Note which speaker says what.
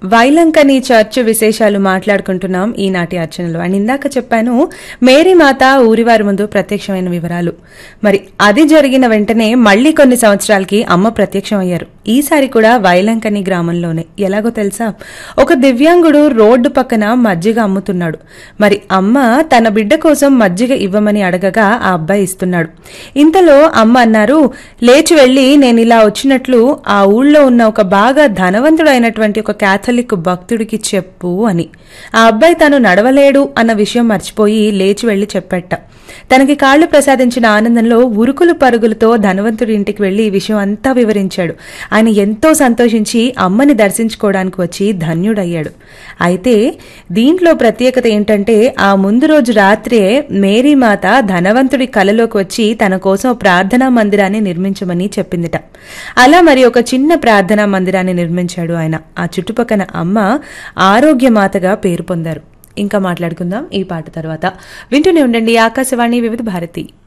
Speaker 1: వైలంకని church విశేషాలు మాట్లాడుకుంటున్నాం ఈనాటి అర్చనలో అండ్ ఇందాక చెప్పాను మేరీ మాత ఊరివారి ముందు ప్రత్యక్షమైన వివరాలు మరి అది జరిగిన వెంటనే మళ్ళీ కొన్ని సంవత్సరాలకి అమ్మ ప్రత్యక్షం అయ్యారు ఈసారి కూడా వైలంకని గ్రామంలోనే ఎలాగో తెలుసా ఒక దివ్యాంగుడు రోడ్డు పక్కన మజ్జిగ అమ్ముతున్నాడు మరి అమ్మ తన బిడ్డ కోసం మజ్జిగ ఇవ్వమని అడగగా ఆ అబ్బాయి ఇస్తున్నాడు ఇంతలో అమ్మ అన్నారు లేచి వెళ్ళి నేను ఇలా వచ్చినట్లు ఆ ఊళ్ళో ఉన్న ఒక బాగా ధనవంతుడు అయినటువంటి ఒక క్యాథలిక్ భక్తుడికి చెప్పు అని ఆ అబ్బాయి తను నడవలేడు అన్న విషయం మర్చిపోయి లేచి వెళ్లి చెప్పెట్ట తనకి కాళ్లు ప్రసాదించిన ఆనందంలో ఉరుకులు పరుగులతో ధనవంతుడి ఇంటికి వెళ్లి ఈ విషయం అంతా వివరించాడు ఆయన ఎంతో సంతోషించి అమ్మని దర్శించుకోవడానికి వచ్చి ధన్యుడయ్యాడు అయితే దీంట్లో ప్రత్యేకత ఏంటంటే ఆ ముందు రోజు రాత్రే మేరీమాత ధనవంతుడి కలలోకి వచ్చి తన కోసం ప్రార్థనా మందిరాన్ని నిర్మించమని చెప్పిందిట అలా మరి ఒక చిన్న ప్రార్థనా మందిరాన్ని నిర్మించాడు ఆయన ఆ చుట్టుపక్కల అమ్మ ఆరోగ్యమాతగా పేరు పొందారు ఇంకా మాట్లాడుకుందాం ఈ పాట తర్వాత వింటూనే ఉండండి ఆకాశవాణి వివిధ భారతి